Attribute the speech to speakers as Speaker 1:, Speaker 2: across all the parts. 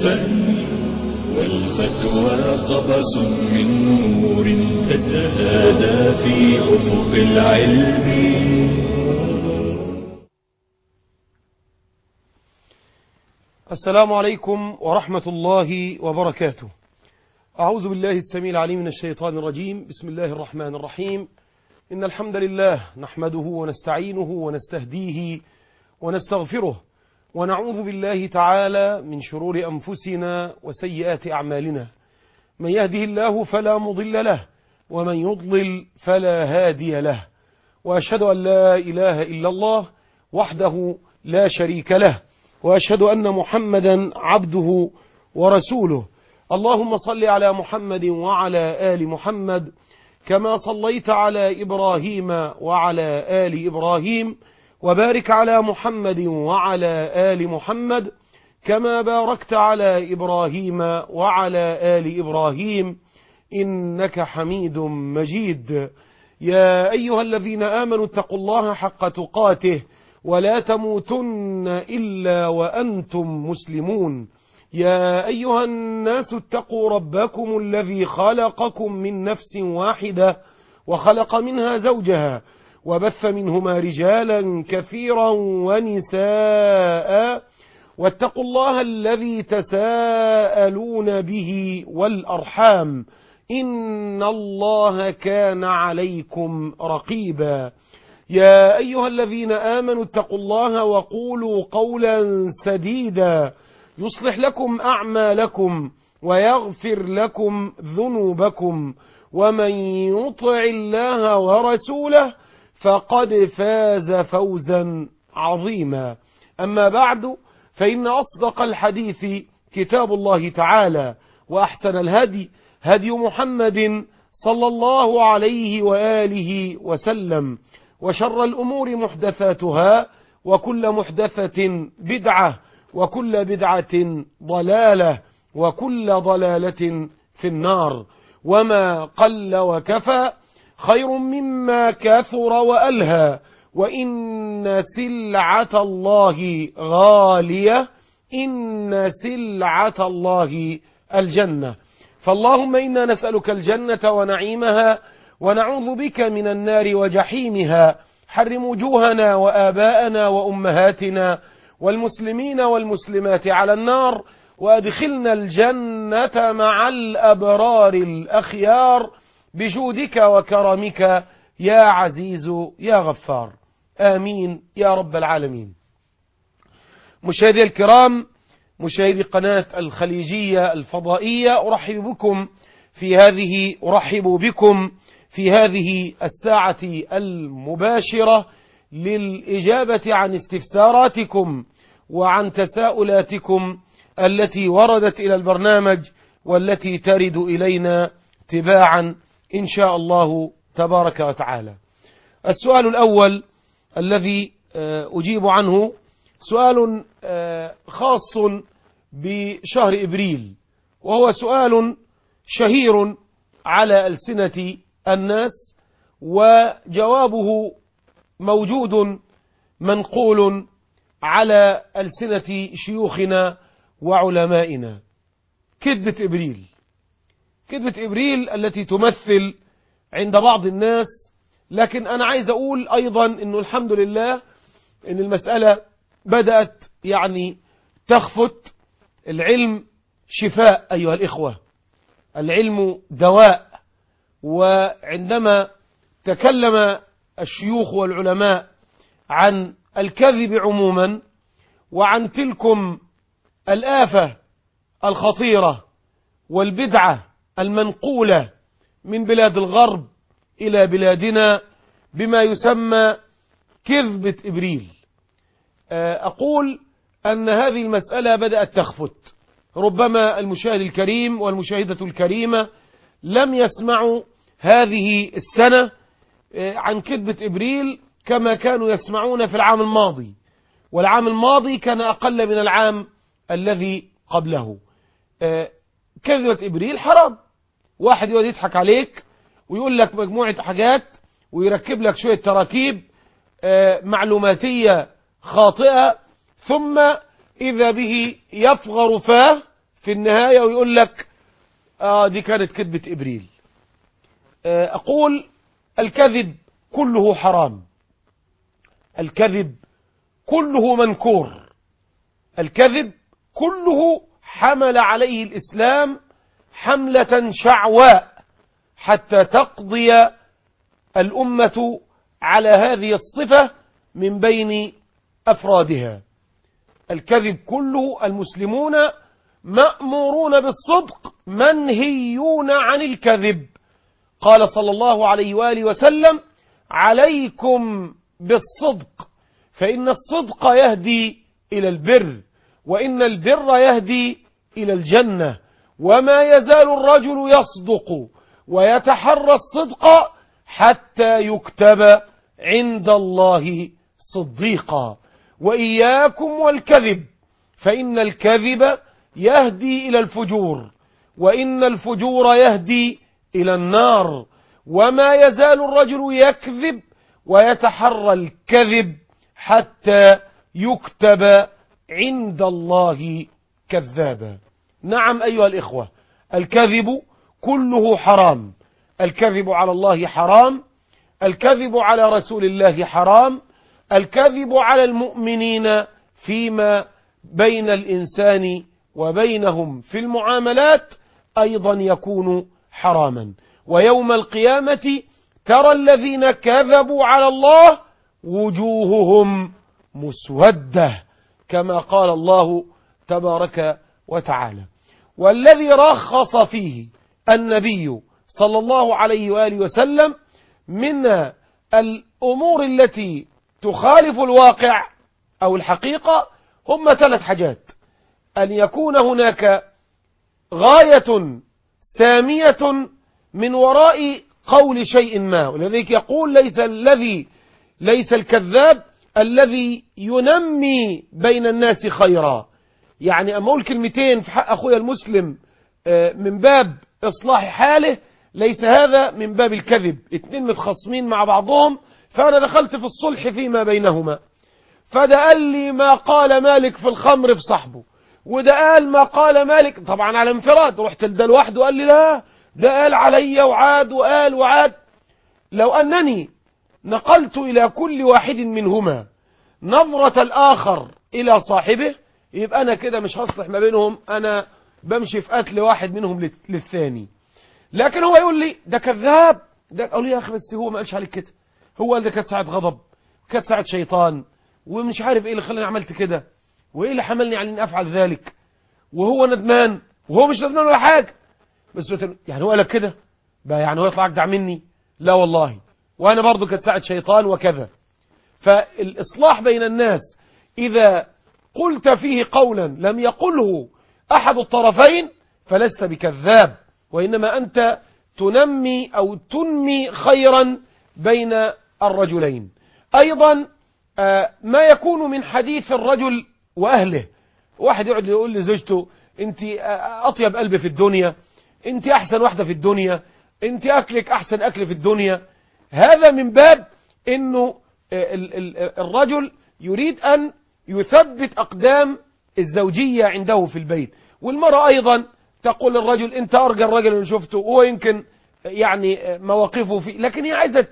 Speaker 1: الفهم والفتوى قبس من نور تتهادى في أفق العلم
Speaker 2: السلام عليكم ورحمة الله وبركاته أعوذ بالله السميع العليم من الشيطان الرجيم بسم الله الرحمن الرحيم إن الحمد لله نحمده ونستعينه ونستهديه ونستغفره ونعوذ بالله تعالى من شرور أنفسنا وسيئات أعمالنا من يهده الله فلا مضل له ومن يضلل فلا هادي له وأشهد أن لا إله إلا الله وحده لا شريك له وأشهد أن محمدا عبده ورسوله اللهم صل على محمد وعلى آل محمد كما صليت على إبراهيم وعلى آل إبراهيم وبارك على محمد وعلى آل محمد كما باركت على إبراهيم وعلى آل إبراهيم إنك حميد مجيد يا أيها الذين آمنوا اتقوا الله حق تقاته ولا تموتن إلا وأنتم مسلمون يا أيها الناس اتقوا ربكم الذي خلقكم من نفس واحدة وخلق منها زوجها وبث منهما رجالا كثيرا ونساء واتقوا الله الذي تساءلون به والأرحام إن الله كان عليكم رقيبا يا أيها الذين آمنوا اتقوا الله وقولوا قولا سديدا يصلح لكم أعمالكم ويغفر لكم ذنوبكم ومن يطع الله ورسوله فقد فاز فوزا عظيما أما بعد فإن أصدق الحديث كتاب الله تعالى وأحسن الهدي هدي محمد صلى الله عليه وآله وسلم وشر الأمور محدثاتها وكل محدثة بدعة وكل بدعة ضلالة وكل ضلالة في النار وما قل وكفى خير مما كثر وألهى وإن سلعة الله غالية إن سلعة الله الجنة فاللهم إنا نسألك الجنة ونعيمها ونعوذ بك من النار وجحيمها حرم وجوهنا وآباءنا وأمهاتنا والمسلمين والمسلمات على النار وأدخلنا الجنة مع الأبرار الأخيار بجودك وكرمك يا عزيز يا غفار آمين يا رب العالمين مشاهدي الكرام مشاهدي قناة الخليجية الفضائية أرحب بكم في هذه أرحب بكم في هذه الساعة المباشرة للإجابة عن استفساراتكم وعن تساؤلاتكم التي وردت إلى البرنامج والتي ترد إلينا تباعا إن شاء الله تبارك وتعالى السؤال الأول الذي أجيب عنه سؤال خاص بشهر إبريل وهو سؤال شهير على ألسنة الناس وجوابه موجود منقول على ألسنة شيوخنا وعلمائنا كذبة إبريل كذبة إبريل التي تمثل عند بعض الناس لكن أنا عايز أقول أيضا أنه الحمد لله أن المسألة بدأت يعني تخفت العلم شفاء أيها الإخوة العلم دواء وعندما تكلم الشيوخ والعلماء عن الكذب عموما وعن تلكم الآفة الخطيرة والبدعة المنقولة من بلاد الغرب إلى بلادنا بما يسمى كذبة إبريل أقول أن هذه المسألة بدأت تخفت ربما المشاهد الكريم والمشاهدة الكريمة لم يسمعوا هذه السنة عن كذبة إبريل كما كانوا يسمعون في العام الماضي والعام الماضي كان أقل من العام الذي قبله كذبة إبريل حرام واحد يقعد يضحك عليك ويقول لك مجموعة حاجات ويركب لك شوية تراكيب معلوماتية خاطئة ثم إذا به يفغر فاه في النهاية ويقول لك آه دي كانت كذبة إبريل آه أقول الكذب كله حرام الكذب كله منكور الكذب كله حمل عليه الإسلام حملة شعواء حتى تقضي الأمة على هذه الصفة من بين أفرادها الكذب كله المسلمون مأمورون بالصدق منهيون عن الكذب قال صلى الله عليه وآله وسلم عليكم بالصدق فإن الصدق يهدي إلى البر وإن البر يهدي إلى الجنة وما يزال الرجل يصدق ويتحرى الصدق حتى يكتب عند الله صديقا وإياكم والكذب فإن الكذب يهدي إلى الفجور وإن الفجور يهدي إلى النار وما يزال الرجل يكذب ويتحرى الكذب حتى يكتب عند الله كذابا نعم أيها الإخوة الكذب كله حرام الكذب على الله حرام الكذب على رسول الله حرام الكذب على المؤمنين فيما بين الإنسان وبينهم في المعاملات أيضا يكون حراما ويوم القيامة ترى الذين كذبوا على الله وجوههم مسودة كما قال الله تبارك وتعالى والذي رخص فيه النبي صلى الله عليه وآله وسلم من الأمور التي تخالف الواقع أو الحقيقة هم ثلاث حاجات أن يكون هناك غاية سامية من وراء قول شيء ما ولذلك يقول ليس الذي ليس الكذاب الذي ينمي بين الناس خيرا يعني أما أقول كلمتين في حق أخويا المسلم من باب إصلاح حاله ليس هذا من باب الكذب اتنين متخصمين مع بعضهم فأنا دخلت في الصلح فيما بينهما فده قال لي ما قال مالك في الخمر في صاحبه وده قال ما قال مالك طبعا على انفراد رحت لده لوحده وقال لي لا ده قال علي وعاد وقال وعاد لو أنني نقلت إلى كل واحد منهما نظرة الآخر إلى صاحبه يبقى أنا كده مش هصلح ما بينهم أنا بمشي في قتل واحد منهم للثاني لكن هو يقول لي ده كذاب ده أقول لي يا أخي بس هو ما قالش عليك كده هو قال ده كانت ساعة غضب كانت ساعة شيطان ومش عارف إيه اللي خلاني عملت كده وإيه اللي حملني على أن أفعل ذلك وهو ندمان وهو مش ندمان ولا حاجة بس يعني هو قال لك كده بقى يعني هو يطلع أجدع مني لا والله وأنا برضو كانت ساعة شيطان وكذا فالإصلاح بين الناس إذا قلت فيه قولا لم يقله أحد الطرفين فلست بكذاب وإنما أنت تنمي أو تنمي خيرا بين الرجلين أيضا ما يكون من حديث الرجل وأهله واحد يقعد يقول لزوجته أنت أطيب قلب في الدنيا أنت أحسن واحدة في الدنيا أنت أكلك أحسن أكل في الدنيا هذا من باب أنه الرجل يريد أن يثبت أقدام الزوجية عنده في البيت والمرأة أيضا تقول للرجل أنت أرجى الرجل اللي شفته هو يمكن يعني مواقفه فيه لكن هي عايزة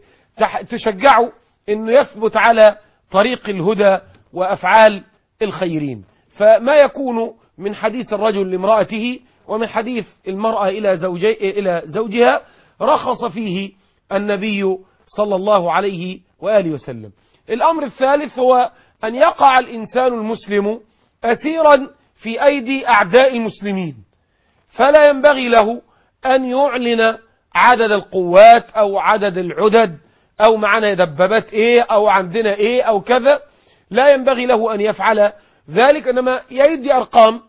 Speaker 2: تشجعه أنه يثبت على طريق الهدى وأفعال الخيرين فما يكون من حديث الرجل لامرأته ومن حديث المرأة إلى, زوجي إلى زوجها رخص فيه النبي صلى الله عليه وآله وسلم الأمر الثالث هو أن يقع الإنسان المسلم أسيرا في أيدي أعداء المسلمين فلا ينبغي له أن يعلن عدد القوات أو عدد العدد أو معنا دبابات إيه أو عندنا إيه أو كذا لا ينبغي له أن يفعل ذلك إنما يدي أرقام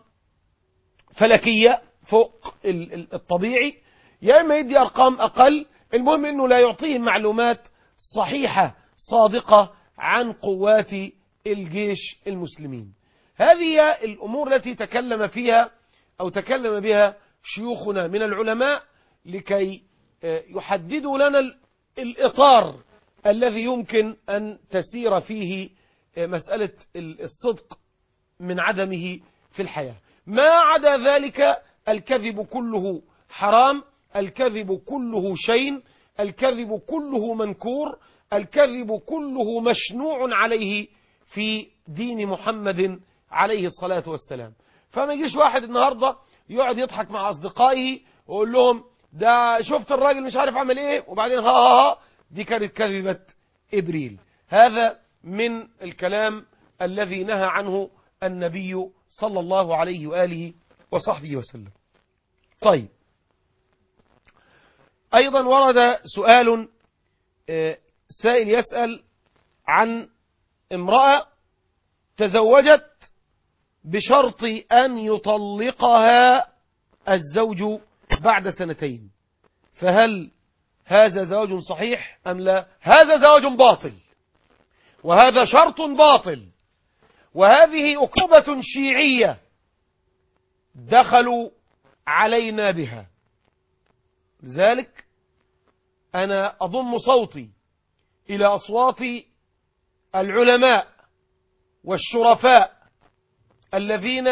Speaker 2: فلكية فوق الطبيعي يا إما يدي أرقام أقل المهم أنه لا يعطيهم معلومات صحيحة صادقة عن قوات الجيش المسلمين هذه الأمور التي تكلم فيها أو تكلم بها شيوخنا من العلماء لكي يحددوا لنا الإطار الذي يمكن أن تسير فيه مسألة الصدق من عدمه في الحياة ما عدا ذلك الكذب كله حرام الكذب كله شين الكذب كله منكور الكذب كله مشنوع عليه في دين محمد عليه الصلاة والسلام فما يجيش واحد النهاردة يقعد يضحك مع أصدقائه ويقول لهم ده شفت الراجل مش عارف عمل ايه وبعدين ها ها ها دي كانت كذبة إبريل هذا من الكلام الذي نهى عنه النبي صلى الله عليه وآله وصحبه وسلم طيب أيضا ورد سؤال آه، سائل يسأل عن امرأة تزوجت بشرط أن يطلقها الزوج بعد سنتين فهل هذا زواج صحيح أم لا هذا زواج باطل وهذا شرط باطل وهذه أكوبة شيعية دخلوا علينا بها لذلك أنا أضم صوتي إلى أصوات العلماء والشرفاء الذين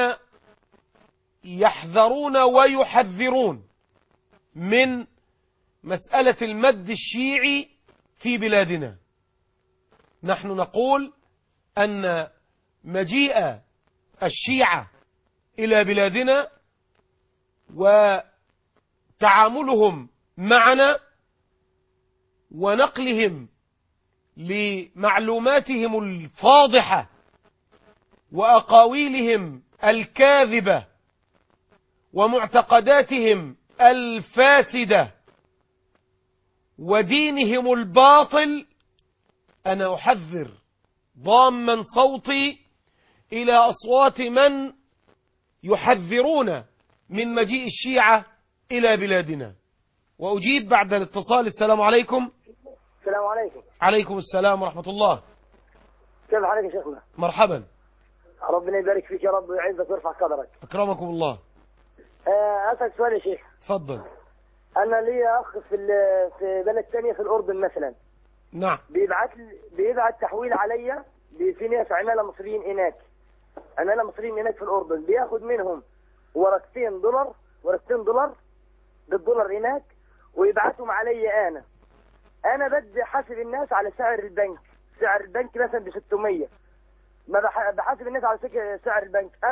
Speaker 2: يحذرون ويحذرون من مسألة المد الشيعي في بلادنا نحن نقول أن مجيء الشيعة إلى بلادنا وتعاملهم معنا ونقلهم لمعلوماتهم الفاضحة وأقاويلهم الكاذبة ومعتقداتهم الفاسدة ودينهم الباطل أنا أحذر ضاما صوتي إلى أصوات من يحذرون من مجيء الشيعة إلى بلادنا وأجيب بعد الاتصال السلام عليكم
Speaker 3: السلام عليكم
Speaker 2: عليكم السلام ورحمة الله
Speaker 3: كيف حالك يا شيخنا
Speaker 2: مرحبا
Speaker 3: ربنا يبارك فيك يا رب ويعزك ويرفع قدرك
Speaker 2: أكرمكم الله
Speaker 3: آه، أسألك سؤال يا شيخ
Speaker 2: تفضل
Speaker 3: أنا لي أخ في ال- في بلد ثانية في الأردن مثلا
Speaker 2: نعم
Speaker 3: بيبعت لي- بيبعت تحويل عليا بي- في ناس عمالة مصريين هناك عمالة مصريين هناك في الأردن بياخد منهم ورقتين دولار ورقتين دولار بالدولار هناك ويبعتهم عليا أنا أنا بدي حاسب الناس على سعر البنك سعر البنك مثلا ب 600 ما بح- بحاسب الناس على سك- سعر البنك أ-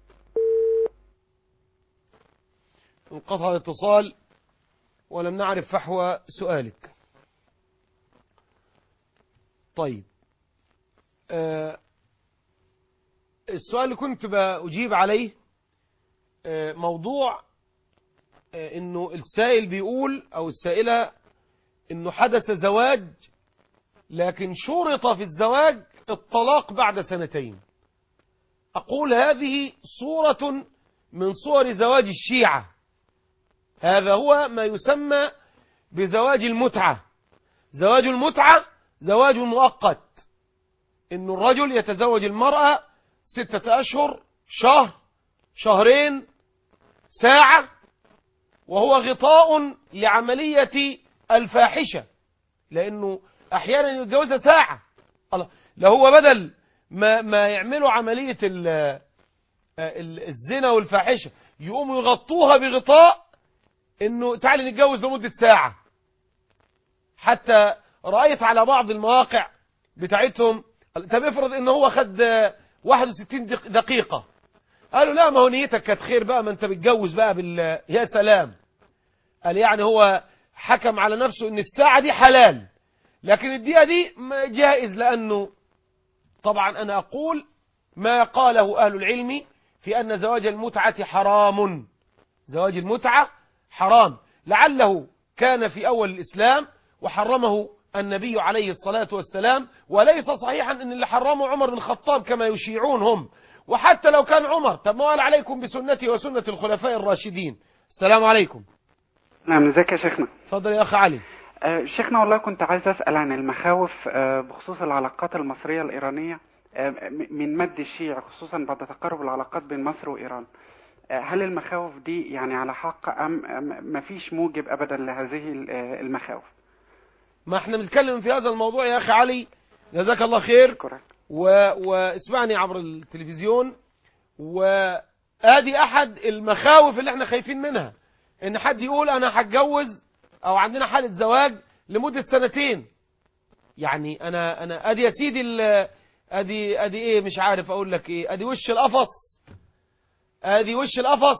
Speaker 2: انقطع الاتصال ولم نعرف فحوى سؤالك طيب آه السؤال اللي كنت بأجيب عليه آه موضوع آه انه السائل بيقول او السائلة انه حدث زواج لكن شرط في الزواج الطلاق بعد سنتين أقول هذه صورة من صور زواج الشيعة هذا هو ما يسمى بزواج المتعة زواج المتعة زواج مؤقت إن الرجل يتزوج المرأة ستة أشهر شهر شهرين ساعة وهو غطاء لعملية الفاحشة لأنه أحيانا يتجوزها ساعة الله لو هو بدل ما, ما يعملوا عملية ال ال الزنا والفاحشة يقوموا يغطوها بغطاء انه تعالي نتجوز لمدة ساعة حتى رأيت على بعض المواقع بتاعتهم طب افرض ان هو خد 61 دق- دقيقة قالوا لا ما هو نيتك كانت خير بقى ما انت بتجوز بقى بال يا سلام قال يعني هو حكم على نفسه ان الساعة دي حلال لكن الدقيقة دي ما جائز لأنه طبعا أنا أقول ما قاله أهل العلم في أن زواج المتعة حرام زواج المتعة حرام لعله كان في أول الإسلام وحرمه النبي عليه الصلاة والسلام وليس صحيحا أن اللي حرمه عمر بن الخطاب كما يشيعون هم وحتى لو كان عمر طب ما قال عليكم بسنتي وسنة الخلفاء الراشدين السلام عليكم
Speaker 4: نعم ازيك يا شيخنا
Speaker 2: تفضل يا أخ علي
Speaker 4: آه، شيخنا والله كنت عايز أسأل عن المخاوف آه، بخصوص العلاقات المصرية الإيرانية آه، م- من مد الشيع خصوصا بعد تقارب العلاقات بين مصر وإيران آه، هل المخاوف دي يعني على حق أم أم مفيش موجب أبدا لهذه ال- آه، المخاوف
Speaker 2: ما احنا بنتكلم في هذا الموضوع يا أخي علي جزاك الله خير
Speaker 4: أشكرك
Speaker 2: و... واسمعني عبر التلفزيون ادي احد المخاوف اللي احنا خايفين منها ان حد يقول انا هتجوز او عندنا حالة زواج لمدة سنتين يعني انا انا ادي يا سيدي ال- ادي ادي ايه مش عارف اقول لك ايه ادي وش القفص ادي وش القفص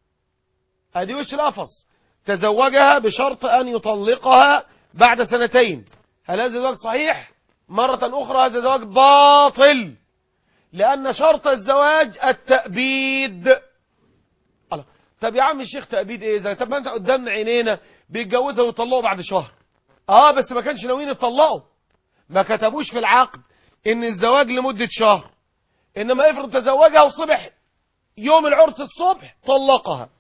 Speaker 2: ادي وش القفص تزوجها بشرط ان يطلقها بعد سنتين هل هذا الزواج صحيح مرة اخرى هذا زواج باطل لان شرط الزواج التأبيد الله طب يا عم الشيخ تأبيد ايه زي طب ما انت قدامنا عينينا بيتجوزها ويطلقوا بعد شهر اه بس ما كانش ناويين يطلقوا ما كتبوش في العقد ان الزواج لمدة شهر انما افرض تزوجها وصبح يوم العرس الصبح طلقها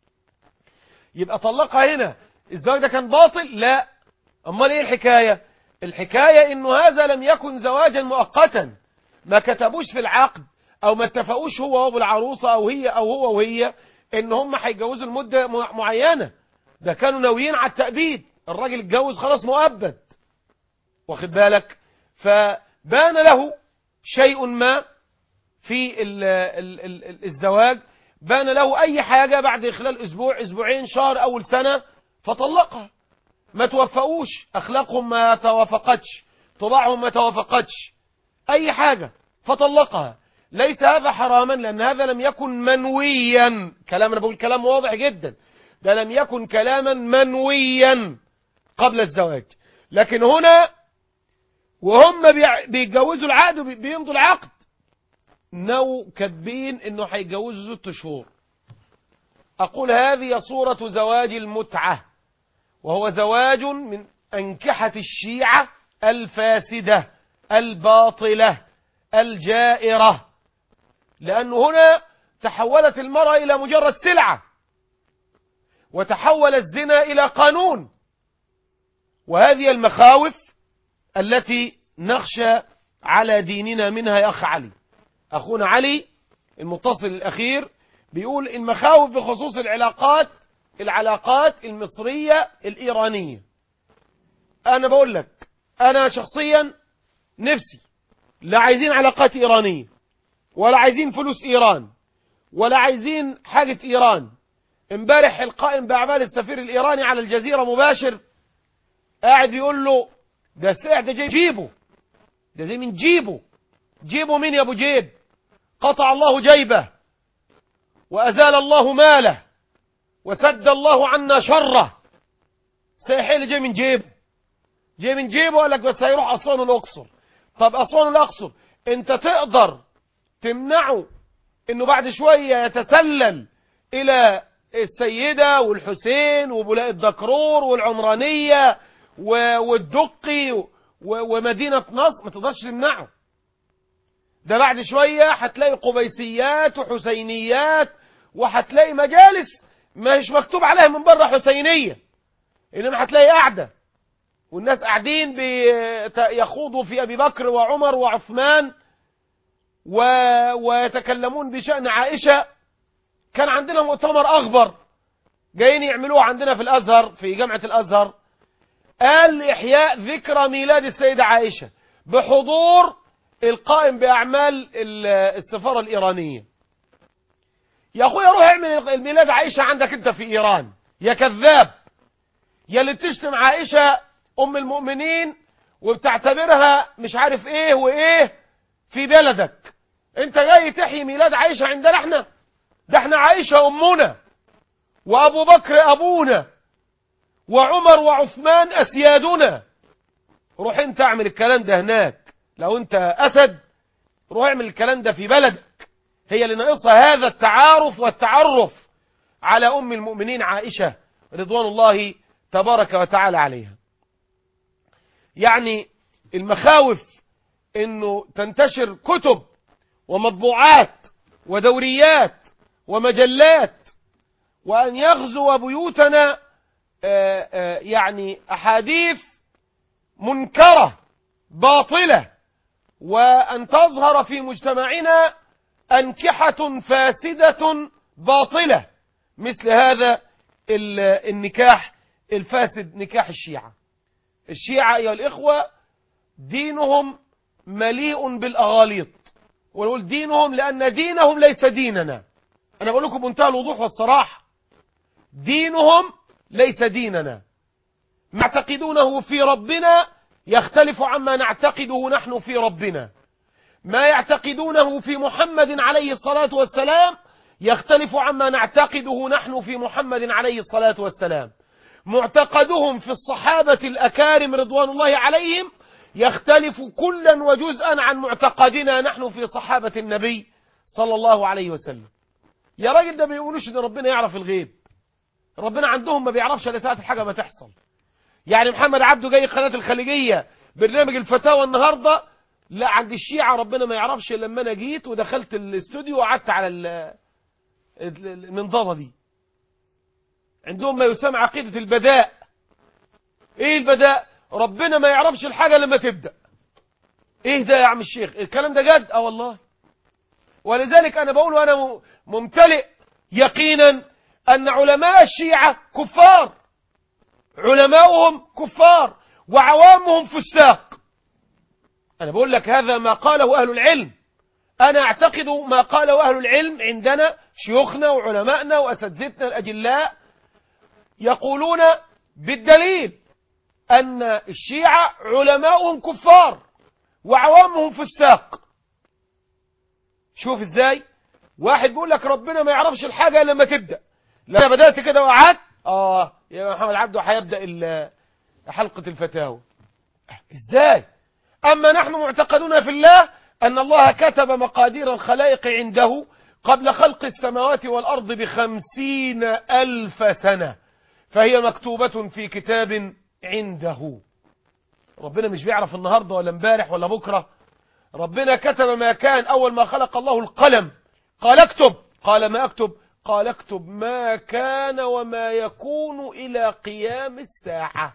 Speaker 2: يبقى طلقها هنا الزواج ده كان باطل لا امال ايه الحكاية الحكاية انه هذا لم يكن زواجا مؤقتا ما كتبوش في العقد او ما اتفقوش هو وابو العروسة او هي او هو وهي ان هم هيتجوزوا المدة مع- معينة ده كانوا ناويين على التأبيد الراجل اتجوز خلاص مؤبد واخد بالك فبان له شيء ما في ال ال ال ال الزواج بان له اي حاجة بعد خلال اسبوع اسبوعين شهر اول سنة فطلقها ما توفقوش اخلاقهم ما توافقتش طباعهم ما توافقتش اي حاجة فطلقها ليس هذا حراما لان هذا لم يكن منويا كلام انا بقول كلام واضح جدا ده لم يكن كلاما منويا قبل الزواج لكن هنا وهم بيع- بيتجوزوا العقد وبيمضوا العقد نو كاتبين انه هيتجوزوا ست شهور اقول هذه صورة زواج المتعة وهو زواج من انكحة الشيعة الفاسدة الباطلة الجائرة لأنه هنا تحولت المرأة إلى مجرد سلعة وتحول الزنا إلى قانون وهذه المخاوف التي نخشى على ديننا منها يا أخ علي أخونا علي المتصل الأخير بيقول المخاوف بخصوص العلاقات العلاقات المصرية الإيرانية أنا بقول لك أنا شخصيا نفسي لا عايزين علاقات إيرانية ولا عايزين فلوس إيران ولا عايزين حاجة إيران امبارح القائم بأعمال السفير الإيراني على الجزيرة مباشر قاعد بيقول له ده السعر ده جاي جيبه ده زي من جيبه جيبه مين يا ابو جيب قطع الله جيبه وأزال الله ماله وسد الله عنا شره سيحيل جاي من جيبه جاي من جيبه قال لك بس هيروح أسوان الأقصر طب أسوان الأقصر أنت تقدر تمنعه انه بعد شوية يتسلل الى السيدة والحسين وبولاء الدكرور والعمرانية و- والدقي و- ومدينة نصر ما تقدرش تمنعه ده بعد شوية هتلاقي قبيسيات وحسينيات وهتلاقي مجالس مش مكتوب عليها من بره حسينية انما هتلاقي قاعدة والناس قاعدين بيت- يخوضوا في ابي بكر وعمر وعثمان و... ويتكلمون بشأن عائشة كان عندنا مؤتمر أخبر جايين يعملوه عندنا في الأزهر في جامعة الأزهر قال إحياء ذكرى ميلاد السيدة عائشة بحضور القائم بأعمال ال- السفارة الإيرانية يا أخويا روح اعمل الميلاد عائشة عندك أنت في إيران يا كذاب يا اللي بتشتم عائشة أم المؤمنين وبتعتبرها مش عارف إيه وإيه في بلدك انت جاي تحيي ميلاد عائشة عندنا احنا ده احنا عائشة امنا وابو بكر ابونا وعمر وعثمان اسيادنا روح انت اعمل الكلام ده هناك لو انت اسد روح اعمل الكلام ده في بلدك هي اللي ناقصها هذا التعارف والتعرف على ام المؤمنين عائشة رضوان الله تبارك وتعالى عليها يعني المخاوف انه تنتشر كتب ومطبوعات ودوريات ومجلات وان يغزو بيوتنا آه، آه، يعني احاديث منكره باطله وان تظهر في مجتمعنا انكحه فاسده باطله مثل هذا ال- النكاح الفاسد نكاح الشيعه الشيعه ايها الاخوه دينهم مليء بالأغاليط ونقول دينهم لأن دينهم ليس ديننا أنا بقول لكم بمنتهى الوضوح والصراحة دينهم ليس ديننا ما اعتقدونه في ربنا يختلف عما نعتقده نحن في ربنا ما يعتقدونه في محمد عليه الصلاة والسلام يختلف عما نعتقده نحن في محمد عليه الصلاة والسلام معتقدهم في الصحابة الأكارم رضوان الله عليهم يختلف كلا وجزءا عن معتقدنا نحن في صحابة النبي صلى الله عليه وسلم يا راجل ده ما بيقولوش ان ربنا يعرف الغيب ربنا عندهم ما بيعرفش الا ساعة الحاجة ما تحصل يعني محمد عبده جاي قناة الخليجية برنامج الفتاوى النهاردة لا عند الشيعة ربنا ما يعرفش إلا لما انا جيت ودخلت الاستوديو وقعدت على ال- المنضدة دي عندهم ما يسمى عقيدة البداء ايه البداء ربنا ما يعرفش الحاجة لما تبدأ ايه ده يا عم الشيخ الكلام ده جد اه والله ولذلك انا بقول وانا م- ممتلئ يقينا ان علماء الشيعة كفار علماؤهم كفار وعوامهم فساق انا بقول لك هذا ما قاله اهل العلم انا اعتقد ما قاله اهل العلم عندنا شيوخنا وعلمائنا واساتذتنا الاجلاء يقولون بالدليل ان الشيعة علماؤهم كفار وعوامهم فساق شوف ازاي واحد بيقول لك ربنا ما يعرفش الحاجة إلا لما تبدأ لا أنا بدأت كده وقعدت اه يا محمد عبده هيبدأ ال- حلقة الفتاوى ازاي اما نحن معتقدون في الله ان الله كتب مقادير الخلائق عنده قبل خلق السماوات والارض بخمسين الف سنة فهي مكتوبة في كتاب عنده ربنا مش بيعرف النهاردة ولا امبارح ولا بكرة ربنا كتب ما كان أول ما خلق الله القلم قال اكتب قال ما اكتب قال اكتب ما كان وما يكون إلى قيام الساعة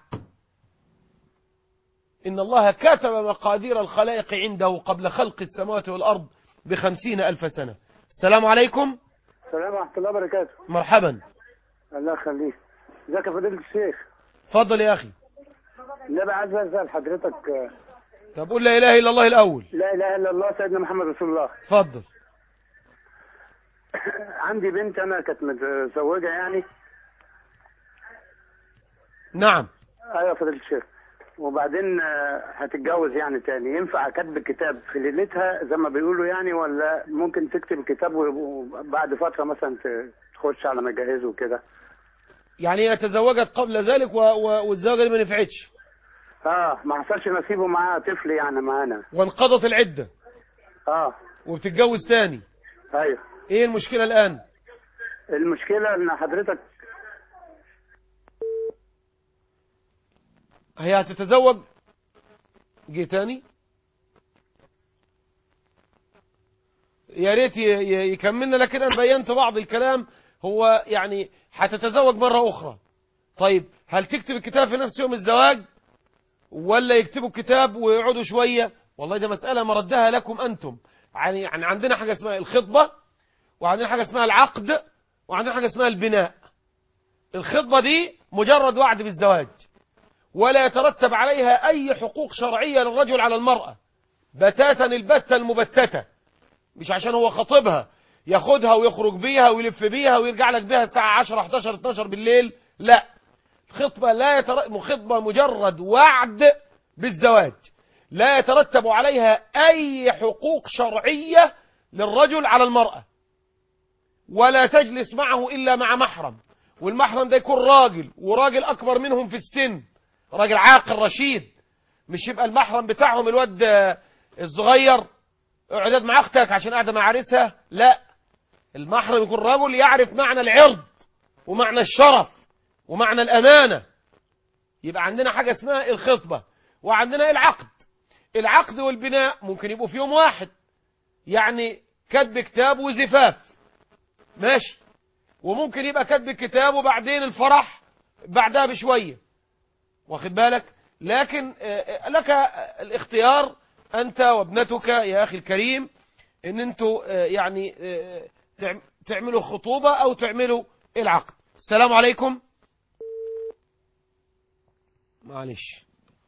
Speaker 2: إن الله كتب مقادير الخلائق عنده قبل خلق السماوات والأرض بخمسين ألف سنة السلام عليكم
Speaker 5: السلام ورحمة الله وبركاته
Speaker 2: مرحبا
Speaker 5: الله يخليك ازيك يا فضيلة الشيخ
Speaker 2: فضل يا أخي
Speaker 5: النبي عايز اسال حضرتك آه،
Speaker 2: طب قول لا إله إلا الله الأول
Speaker 5: لا اله الا الله سيدنا محمد رسول الله
Speaker 2: فضل
Speaker 5: عندي بنت انا كانت متزوجة يعني
Speaker 2: نعم
Speaker 5: ايوه يا فضيلة الشيخ وبعدين آه، هتتجوز يعني تاني ينفع كتب الكتاب في ليلتها زي ما بيقولوا يعني ولا ممكن تكتب الكتاب وبعد فترة مثلا ت- تخش على ما يجهزه وكده
Speaker 2: يعني هي تزوجت قبل ذلك و... و... والزواجة دي ما نفعتش
Speaker 5: اه ما حصلش نصيبه معاه طفل يعني معانا
Speaker 2: وانقضت العدة
Speaker 5: اه
Speaker 2: وبتتجوز تاني
Speaker 5: ايوه
Speaker 2: ايه المشكلة الآن
Speaker 5: المشكلة ان حضرتك
Speaker 2: هي هتتزوج جه تاني يا ريت ي- ي- يكملنا لكن انا بينت بعض الكلام هو يعني هتتزوج مرة أخرى طيب هل تكتب الكتاب في نفس يوم الزواج ولا يكتبوا الكتاب ويقعدوا شوية والله ده مسألة مردها لكم أنتم يعني يعني عندنا حاجة اسمها الخطبة وعندنا حاجة اسمها العقد وعندنا حاجة اسمها البناء الخطبة دي مجرد وعد بالزواج ولا يترتب عليها أي حقوق شرعية للرجل على المرأة بتاتا البتة المبتتة مش عشان هو خطيبها ياخدها ويخرج بيها ويلف بيها ويرجع لك بيها الساعة 10 11 12 بالليل لا خطبة لا يتر... خطبة مجرد وعد بالزواج لا يترتب عليها أي حقوق شرعية للرجل على المرأة ولا تجلس معه إلا مع محرم والمحرم ده يكون راجل وراجل أكبر منهم في السن راجل عاقل رشيد مش يبقى المحرم بتاعهم الواد آه، الصغير اعداد مع اختك عشان قاعده مع عريسها لا المحرم يكون رجل يعرف معنى العرض ومعنى الشرف ومعنى الأمانة يبقى عندنا حاجة اسمها الخطبة وعندنا العقد العقد والبناء ممكن يبقوا في يوم واحد يعني كتب كتاب وزفاف ماشي وممكن يبقى كتب الكتاب وبعدين الفرح بعدها بشوية واخد بالك لكن آه، لك الاختيار أنت وابنتك يا أخي الكريم ان انتوا آه، يعني آه، تعم- تعملوا خطوبة او تعملوا العقد السلام عليكم معلش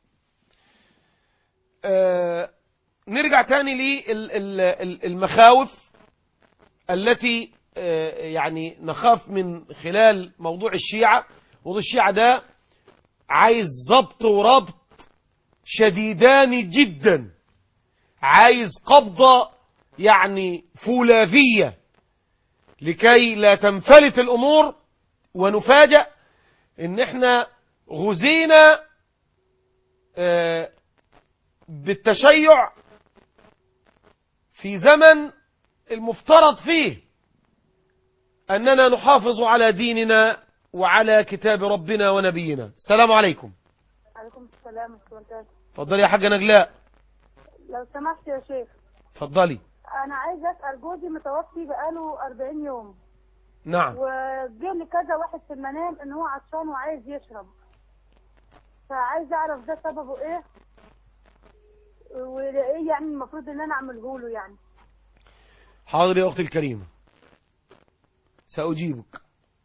Speaker 2: آه، نرجع تاني للمخاوف التي آه، يعني نخاف من خلال موضوع الشيعة موضوع الشيعة ده عايز ضبط وربط شديدان جدا عايز قبضة يعني فولاذية لكي لا تنفلت الأمور ونفاجأ ان احنا غزينا آه، بالتشيع في زمن المفترض فيه أننا نحافظ على ديننا وعلى كتاب ربنا ونبينا السلام عليكم
Speaker 6: عليكم السلام ورحمة الله وبركاته
Speaker 2: اتفضلي يا حاجة نجلاء
Speaker 6: لو سمحت يا شيخ
Speaker 2: اتفضلي
Speaker 6: أنا عايز أسأل جوزي متوفي بقاله 40 يوم
Speaker 2: نعم
Speaker 6: وجه لي كذا واحد في المنام إن هو عطشان وعايز يشرب فعايز أعرف ده سببه إيه وإيه يعني المفروض إن أنا أعمله له يعني
Speaker 2: حاضر يا أختي الكريمة سأجيبك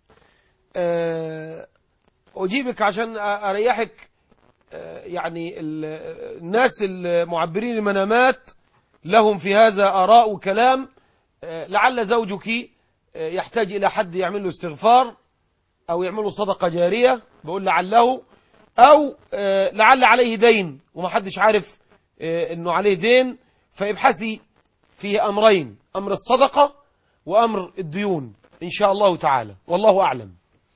Speaker 2: آه، أجيبك عشان أريحك آه، يعني ال- الناس المعبرين المنامات لهم في هذا آراء وكلام آه، لعل زوجك آه، يحتاج إلى حد يعمل له استغفار أو يعمل له صدقة جارية بقول لعله أو آه، لعل عليه دين ومحدش عارف آه، أنه عليه دين فابحثي في أمرين أمر الصدقة وأمر الديون إن شاء الله تعالى والله أعلم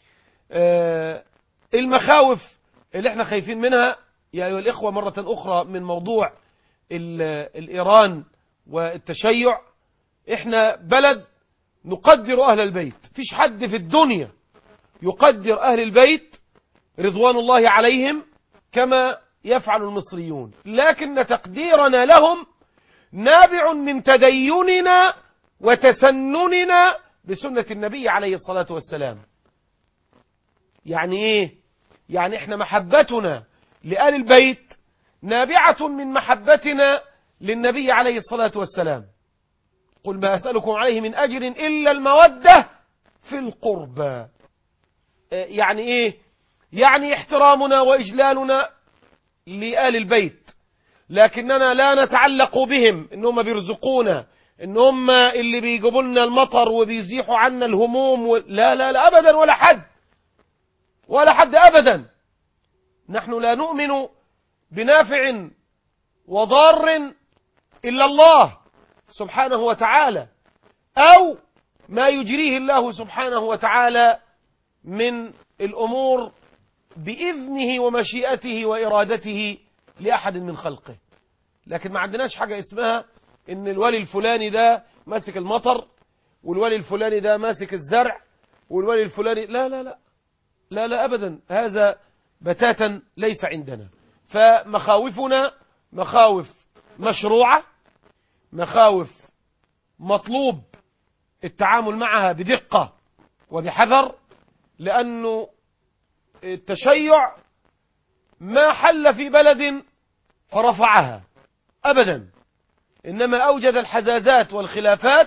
Speaker 2: آه، المخاوف اللي احنا خايفين منها يا أيها الإخوة مرة أخرى من موضوع ال- الإيران والتشيع احنا بلد نقدر أهل البيت فيش حد في الدنيا يقدر أهل البيت رضوان الله عليهم كما يفعل المصريون لكن تقديرنا لهم نابع من تديننا وتسنننا بسنة النبي عليه الصلاة والسلام يعني ايه يعني احنا محبتنا لآل البيت نابعة من محبتنا للنبي عليه الصلاة والسلام قل ما أسألكم عليه من أجر إلا المودة في القربى آه، يعني ايه يعني احترامنا وإجلالنا لآل البيت لكننا لا نتعلق بهم ان هم بيرزقونا ان هم اللي بيجيبوا لنا المطر وبيزيحوا عنا الهموم و... لا لا لا ابدا ولا حد ولا حد ابدا نحن لا نؤمن بنافع وضار الا الله سبحانه وتعالى او ما يجريه الله سبحانه وتعالى من الامور باذنه ومشيئته وارادته لأحد من خلقه لكن ما عندناش حاجة اسمها ان الولي الفلاني ده ماسك المطر والولي الفلاني ده ماسك الزرع والولي الفلاني لا لا لا لا لا أبدا هذا بتاتا ليس عندنا فمخاوفنا مخاوف مشروعة مخاوف مطلوب التعامل معها بدقة وبحذر لأنه التشيع ما حل في بلد فرفعها أبدا إنما أوجد الحزازات والخلافات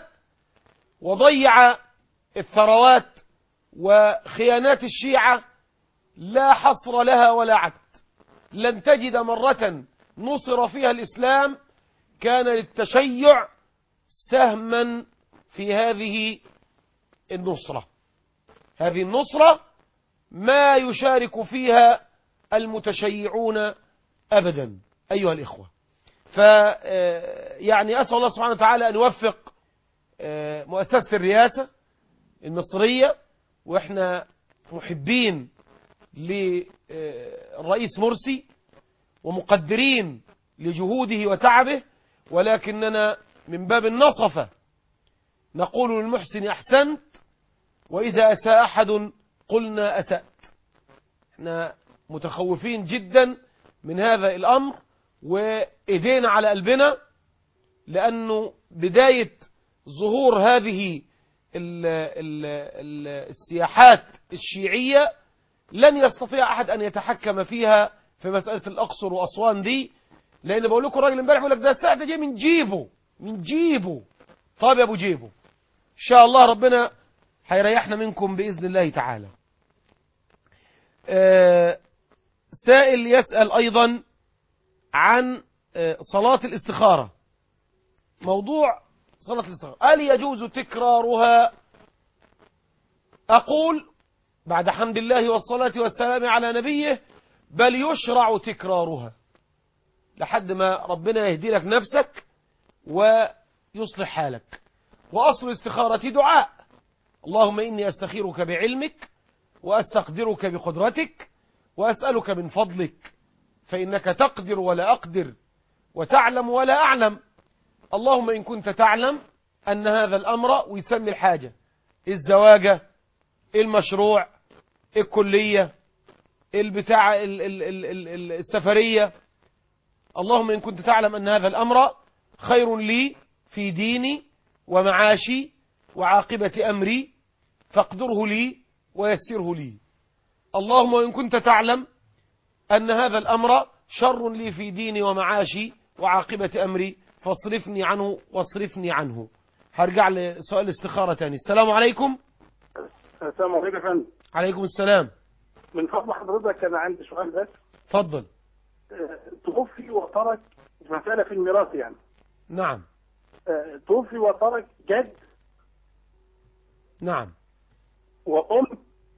Speaker 2: وضيع الثروات وخيانات الشيعة لا حصر لها ولا عد لن تجد مرة نصر فيها الإسلام كان للتشيع سهما في هذه النصرة هذه النصرة ما يشارك فيها المتشيعون أبدا أيها الإخوة ف يعني أسأل الله سبحانه وتعالى أن يوفق مؤسسة الرئاسة المصرية وإحنا محبين للرئيس مرسي ومقدرين لجهوده وتعبه ولكننا من باب النصفة نقول للمحسن أحسنت وإذا أساء أحد قلنا أسأت احنا متخوفين جدا من هذا الأمر وإيدينا على قلبنا لأنه بداية ظهور هذه ال ال ال السياحات الشيعية لن يستطيع أحد أن يتحكم فيها في مسألة الأقصر وأسوان دي لأن بقول لكم الراجل امبارح يقول لك ده الساعة ده جاي من جيبه من جيبه طب يا أبو جيبه إن شاء الله ربنا هيريحنا منكم بإذن الله تعالى آه سائل يسأل أيضا عن آه صلاة الاستخارة موضوع صلاة الاستخارة هل يجوز تكرارها أقول بعد حمد الله والصلاة والسلام على نبيه بل يشرع تكرارها لحد ما ربنا يهدي لك نفسك ويصلح حالك وأصل الاستخارة دعاء اللهم إني أستخيرك بعلمك وأستقدرك بقدرتك وأسألك من فضلك فإنك تقدر ولا أقدر وتعلم ولا أعلم اللهم إن كنت تعلم أن هذا الأمر ويسمي الحاجة الزواجة المشروع الكلية البتاع ال- ال- ال- ال- ال- السفرية اللهم إن كنت تعلم أن هذا الأمر خير لي في ديني ومعاشي وعاقبة أمري فاقدره لي ويسره لي اللهم وإن كنت تعلم أن هذا الأمر شر لي في ديني ومعاشي وعاقبة أمري فاصرفني عنه واصرفني عنه هرجع لسؤال الاستخارة تاني السلام عليكم
Speaker 5: السلام عليكم يا فندم
Speaker 2: عليكم السلام
Speaker 5: من فضل حضرتك انا عندي سؤال بس
Speaker 2: تفضل
Speaker 5: آه، توفي وترك مسألة في الميراث يعني
Speaker 2: نعم
Speaker 5: آه، توفي وترك جد
Speaker 2: نعم
Speaker 5: وأم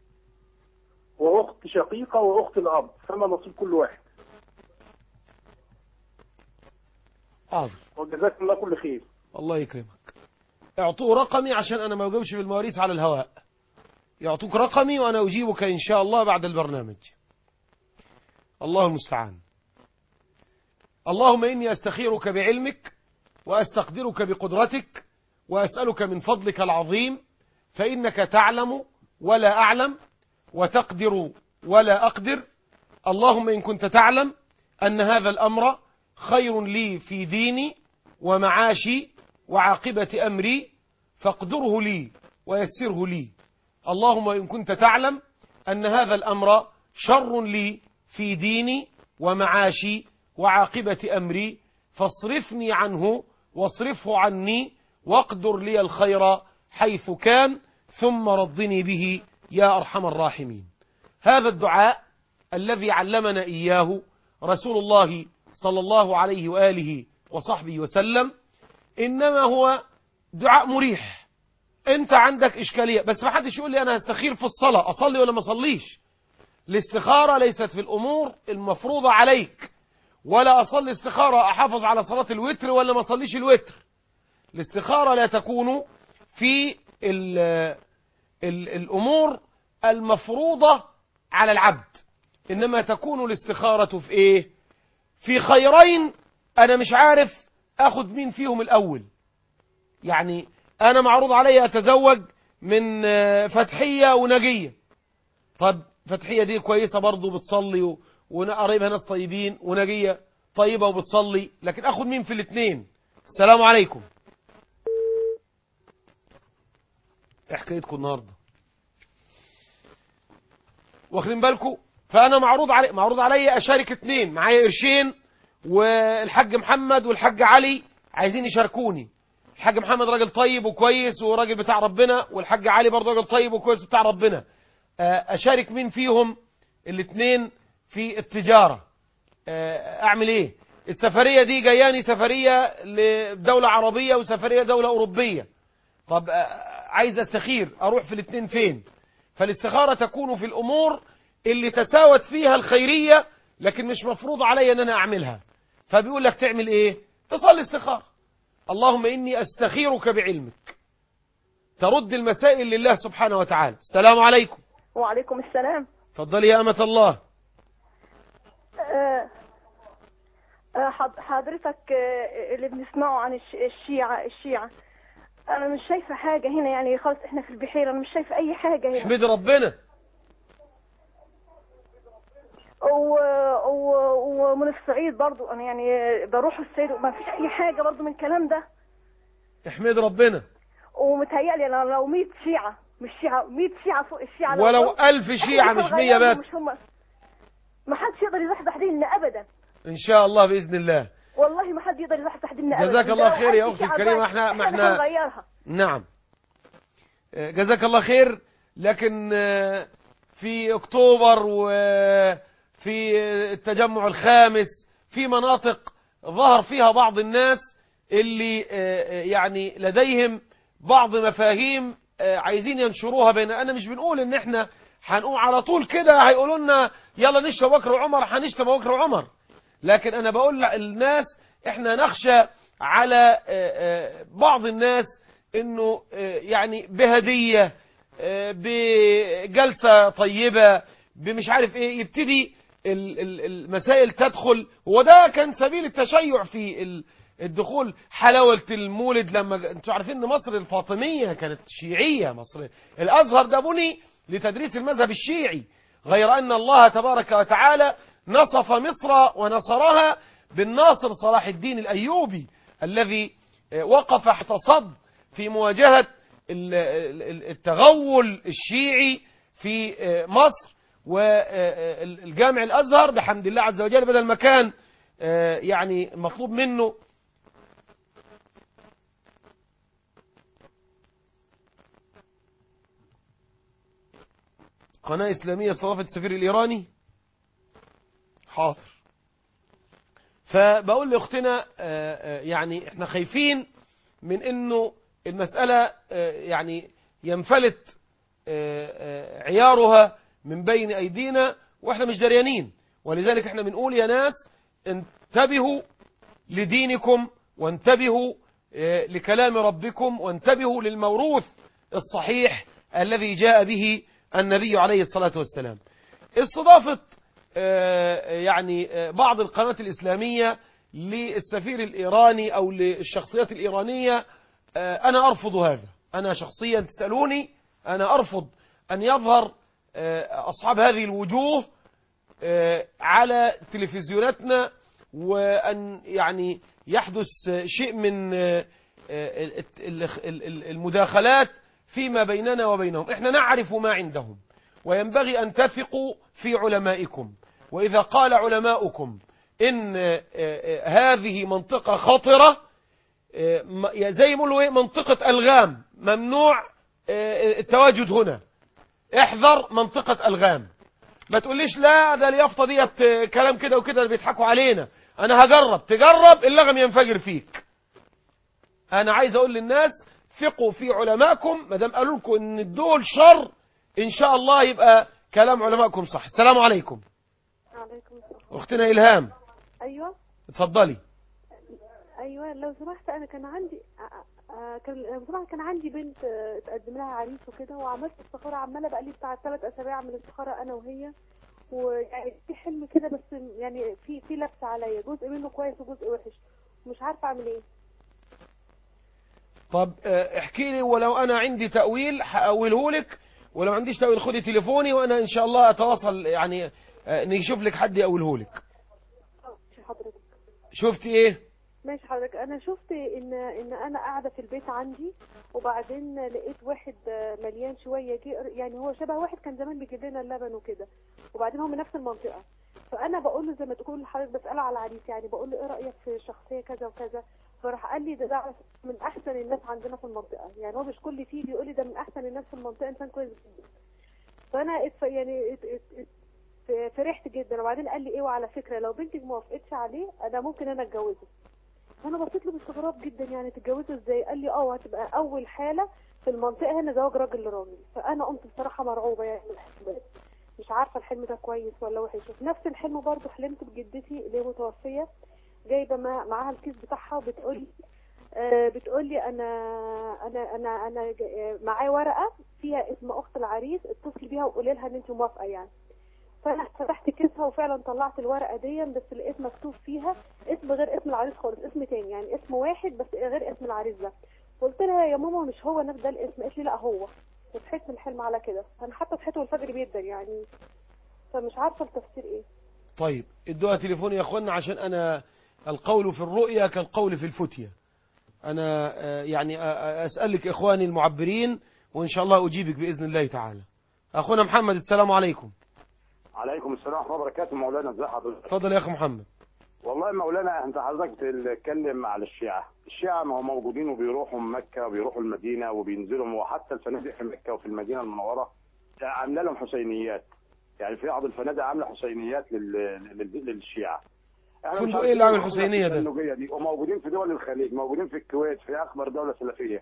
Speaker 5: وأخت شقيقة وأخت الأب فما نصيب كل واحد
Speaker 2: حاضر
Speaker 5: وجزاكم الله كل خير
Speaker 2: الله يكرمك اعطوه رقمي عشان انا ما اجاوبش بالمواريث على الهواء يعطوك رقمي وانا اجيبك ان شاء الله بعد البرنامج الله المستعان اللهم اني استخيرك بعلمك واستقدرك بقدرتك واسالك من فضلك العظيم فانك تعلم ولا اعلم وتقدر ولا اقدر اللهم ان كنت تعلم ان هذا الامر خير لي في ديني ومعاشي وعاقبة أمري فاقدره لي ويسره لي اللهم إن كنت تعلم أن هذا الأمر شر لي في ديني ومعاشي وعاقبة أمري فاصرفني عنه واصرفه عني واقدر لي الخير حيث كان ثم رضني به يا أرحم الراحمين هذا الدعاء الذي علمنا إياه رسول الله صلى الله عليه وآله وصحبه وسلم إنما هو دعاء مريح أنت عندك إشكالية بس ما حدش يقول لي أنا هستخير في الصلاة أصلي ولا ما أصليش الاستخارة ليست في الأمور المفروضة عليك ولا أصلي استخارة أحافظ على صلاة الوتر ولا ما أصليش الوتر الاستخارة لا تكون في ال ال الأمور المفروضة على العبد إنما تكون الاستخارة في إيه في خيرين أنا مش عارف أخذ مين فيهم الأول يعني أنا معروض علي أتزوج من آه، فتحية ونجية طب فتحية دي كويسة برضو بتصلي و- وقريبها ناس طيبين ونجية طيبة وبتصلي لكن أخذ مين في الاثنين السلام عليكم إيه حكايتكم النهارده واخدين بالكم فانا معروض علي معروض عليا اشارك اتنين معايا قرشين والحاج محمد والحاج علي عايزين يشاركوني الحاج محمد راجل طيب وكويس وراجل بتاع ربنا والحاج علي برضه راجل طيب وكويس بتاع ربنا آه، اشارك مين فيهم الاتنين في التجارة آه، اعمل ايه السفرية دي جاياني سفرية لدولة عربية وسفرية دولة اوروبية طب آه، عايز استخير اروح في الاتنين فين فالاستخارة تكون في الامور اللي تساوت فيها الخيرية لكن مش مفروض علي ان انا اعملها فبيقول لك تعمل ايه تصلي استخارة اللهم اني استخيرك بعلمك ترد المسائل لله سبحانه وتعالى السلام عليكم
Speaker 7: وعليكم السلام
Speaker 2: تفضلي يا أمة الله
Speaker 7: آه، آه، حض- حضرتك آه، اللي بنسمعه عن الش- الشيعة الشيعة أنا مش شايفة حاجة هنا يعني خالص إحنا في البحيرة أنا مش شايفة أي حاجة هنا
Speaker 2: احمد ربنا
Speaker 7: و... و... ومن الصعيد برضو أنا يعني بروح الصعيد وما فيش أي حاجة برضو من الكلام ده
Speaker 2: احمد ربنا
Speaker 7: ومتهيألي أنا لو 100 شيعة مش شيعة 100 شيعة فوق الشيعة لو
Speaker 2: ولو
Speaker 7: فوق،
Speaker 2: ألف
Speaker 7: إحنا
Speaker 2: شيعة
Speaker 7: مش
Speaker 2: مش مية
Speaker 7: هنغيرهم،
Speaker 2: بس
Speaker 7: مش هم ما حدش يقدر يزحزح ديننا أبدا
Speaker 2: إن شاء الله بإذن الله
Speaker 7: والله ما حد يقدر يزحزح ديننا أبدا
Speaker 2: جزاك
Speaker 7: ده
Speaker 2: الله
Speaker 7: لو
Speaker 2: خير يا
Speaker 7: ألف
Speaker 2: أختي
Speaker 7: شيعة
Speaker 2: الكريمة،
Speaker 7: بس،
Speaker 2: إحنا- ما
Speaker 7: إحنا
Speaker 2: إحنا-
Speaker 7: هنغيرها
Speaker 2: نعم آه، جزاك الله خير لكن آه، في أكتوبر وفي التجمع الخامس في مناطق ظهر فيها بعض الناس اللي آه، آه، يعني لديهم بعض مفاهيم آه، عايزين ينشروها بين انا مش بنقول ان احنا هنقوم على طول كده هيقولوا لنا يلا نشتم بكر وعمر هنشتم بكر وعمر لكن انا بقول للناس احنا نخشى على آه، آه، بعض الناس انه آه، يعني بهديه آه، بجلسه طيبه بمش عارف ايه يبتدي ال- ال- المسائل تدخل وده كان سبيل التشيع في ال- الدخول حلاوة المولد لما انتوا عارفين ان مصر الفاطمية كانت شيعية مصر الازهر ده بني لتدريس المذهب الشيعي غير ان الله تبارك وتعالى نصف مصر ونصرها بالناصر صلاح الدين الايوبي الذي آه، وقف احتصد في مواجهة ال- ال- التغول الشيعي في آه، مصر والجامع الازهر بحمد الله عز وجل بدل ما كان آه، يعني مطلوب منه قناة إسلامية استضافت السفير الإيراني حاضر فبقول لأختنا آه، آه، يعني احنا خايفين من انه المسألة آه، يعني ينفلت آه، آه، عيارها من بين أيدينا واحنا مش دريانين ولذلك احنا بنقول يا ناس انتبهوا لدينكم وانتبهوا آه، لكلام ربكم وانتبهوا للموروث الصحيح الذي جاء به النبي عليه الصلاة والسلام استضافة آه، يعني آه، بعض القنوات الإسلامية للسفير الإيراني أو للشخصيات الإيرانية آه، أنا أرفض هذا أنا شخصيا تسألوني أنا أرفض أن يظهر آه، أصحاب هذه الوجوه آه، على تلفزيوناتنا وأن يعني يحدث آه، شيء من آه، آه، ال- ال- ال- ال- المداخلات فيما بيننا وبينهم احنا نعرف ما عندهم وينبغي أن تثقوا في علمائكم وإذا قال علماؤكم إن آه، آه، هذه منطقة خطرة آه، م- يا زي ما يقولوا ايه منطقة ألغام ممنوع آه، التواجد هنا احذر منطقة ألغام ما تقوليش لا ده اليافطة ديت آه، كلام كده وكده اللي بيضحكوا علينا انا هجرب تجرب اللغم ينفجر فيك انا عايز اقول للناس ثقوا في علمائكم ما دام قالوا لكم ان الدول شر ان شاء الله يبقى كلام علمائكم صح السلام عليكم
Speaker 8: عليكم السلام
Speaker 2: اختنا الهام
Speaker 8: ايوه
Speaker 2: اتفضلي
Speaker 8: ايوه لو سمحت انا كان عندي آه، آه، كان لو سمحت كان عندي بنت آه، اتقدم لها عريس وكده وعملت استخاره عماله بقى لي بتاع ثلاث اسابيع اعمل استخاره انا وهي ويعني في حلم كده بس يعني في في لبس عليا جزء منه كويس وجزء وحش مش عارفه اعمل ايه
Speaker 2: طب آه، احكي لي ولو انا عندي تأويل هأوله لك ولو عنديش تأويل خدي تليفوني وانا ان شاء الله اتواصل يعني آه، نشوف لك حد يأوله لك
Speaker 8: ماشي حضرتك
Speaker 2: شفتي ايه
Speaker 8: ماشي حضرتك انا شفت ان ان انا قاعده في البيت عندي وبعدين لقيت واحد آه، مليان شويه جه يعني هو شبه واحد كان زمان بيجيب لنا اللبن وكده وبعدين هو من نفس المنطقه فانا بقول له زي ما تقول لحضرتك بساله على العريس يعني بقول له ايه رايك في شخصيه كذا وكذا فراح قال لي ده ده من احسن الناس عندنا في المنطقه يعني هو مش كل فيه بيقول لي ده من احسن الناس في المنطقه انسان كويس جدا فانا اتف... يعني ات... ات... ات... فرحت جدا وبعدين قال لي ايه وعلى فكره لو بنتك ما وافقتش عليه انا ممكن انا اتجوزه فانا بصيت له باستغراب جدا يعني تتجوزوا ازاي قال لي اه هتبقى اول حاله في المنطقه هنا زواج راجل لراجل فانا قمت بصراحه مرعوبه يعني من الحلم ده. مش عارفه الحلم ده كويس ولا وحش وفي نفس الحلم برضه حلمت بجدتي اللي هي متوفيه جايبه مع- معاها الكيس بتاعها وبتقول آه بتقول لي انا انا انا انا ج- آه، معايا ورقه فيها اسم اخت العريس اتصلي بيها وقولي لها ان انت موافقه يعني فانا فتحت كيسها وفعلا طلعت الورقه دي بس لقيت مكتوب فيها اسم غير اسم العريس خالص اسم تاني يعني اسم واحد بس غير اسم العريس ده قلت لها يا ماما مش هو نفس ده الاسم قالت لي لا هو وضحكت من الحلم على كده انا حتى صحيت والفجر جدا يعني فمش عارفه التفسير ايه
Speaker 2: طيب ادوها تليفوني يا اخوانا عشان انا القول في الرؤيا كالقول في الفتية انا آه، يعني آه، آه، اسالك اخواني المعبرين وان شاء الله اجيبك باذن الله تعالى اخونا محمد السلام عليكم
Speaker 9: عليكم السلام ورحمه الله وبركاته مولانا ازي حضرتك
Speaker 2: اتفضل يا اخو محمد
Speaker 9: والله مولانا انت حضرتك بتتكلم على الشيعة الشيعة ما هم موجودين وبيروحوا مكة وبيروحوا المدينة وبينزلوا وحتى الفنادق في مكة وفي المدينة المنورة عامله لهم حسينيات يعني في بعض الفنادق عامله حسينيات لل... لل... للشيعة احنا
Speaker 2: فندق
Speaker 9: مش
Speaker 2: ايه اللي عامل
Speaker 9: عارفين
Speaker 2: حسينية ده؟
Speaker 9: التشنجية دي وموجودين في دول الخليج موجودين في الكويت في اكبر دولة سلفية